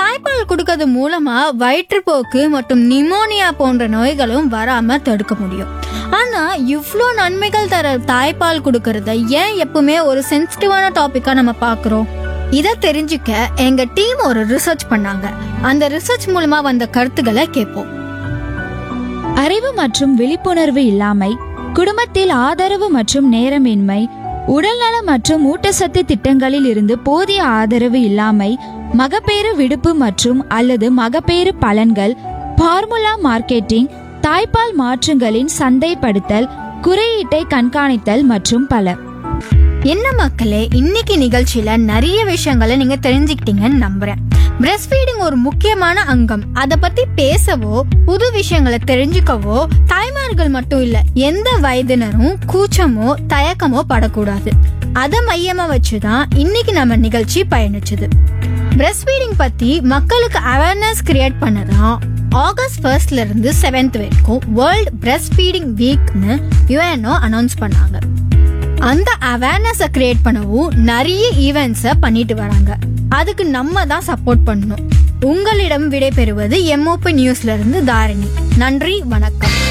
தாய்ப்பால் கொடுக்கறது மூலமா வயிற்றுப்போக்கு மற்றும் நிமோனியா போன்ற நோய்களும் வராம தடுக்க முடியும் ஆனா இவ்ளோ நன்மைகள் தர தாய்ப்பால் கொடுக்கறத ஏன் எப்பவுமே ஒரு சென்சிட்டிவான டாபிக்கா நம்ம பாக்குறோம் இதை தெரிஞ்சுக்க எங்க டீம் ஒரு ரிசர்ச் பண்ணாங்க அந்த ரிசர்ச் மூலமா வந்த கருத்துக்களை கேட்போம் அறிவு மற்றும் விழிப்புணர்வு இல்லாமை குடும்பத்தில் ஆதரவு மற்றும் நேரமின்மை உடல்நல மற்றும் ஊட்டச்சத்து திட்டங்களில் இருந்து போதிய ஆதரவு இல்லாமை மகப்பேறு விடுப்பு மற்றும் அல்லது மகப்பேறு பலன்கள் ஃபார்முலா மார்க்கெட்டிங் தாய்ப்பால் மாற்றுங்களின் சந்தைப்படுத்தல் குறியீட்டை கண்காணித்தல் மற்றும் பல என்ன மக்களே இன்னைக்கு நிகழ்ச்சியில நிறைய விஷயங்களை நீங்க தெரிஞ்சுக்கிட்டீங்கன்னு நம்புறேன் பிரஸ்ட் ஃபீடிங் ஒரு முக்கியமான அங்கம் அதை பத்தி பேசவோ புது விஷயங்களை தெரிஞ்சுக்கவோ தாய்மார்கள் மட்டும் இல்ல எந்த வயதினரும் கூச்சமோ தயக்கமோ படக்கூடாது அதை மையமா வச்சுதான் இன்னைக்கு நம்ம நிகழ்ச்சி பயணிச்சது பிரஸ்ட் ஃபீடிங் பத்தி மக்களுக்கு அவேர்னஸ் கிரியேட் பண்ணதான் ஆகஸ்ட் ஃபர்ஸ்ட்ல இருந்து செவன்த் வரைக்கும் வேர்ல்ட் பிரஸ்ட் ஃபீடிங் வீக்னு யுஎன்ஓ அனௌன்ஸ் பண்ணாங்க அந்த அவேர்னஸை கிரியேட் பண்ணவும் நிறைய ஈவெண்ட்ஸை பண்ணிட்டு வராங்க அதுக்கு நம்ம தான் சப்போர்ட் பண்ணணும் உங்களிடம் விடைபெறுவது எம்ஓபி நியூஸ்ல இருந்து தாரிணி நன்றி வணக்கம்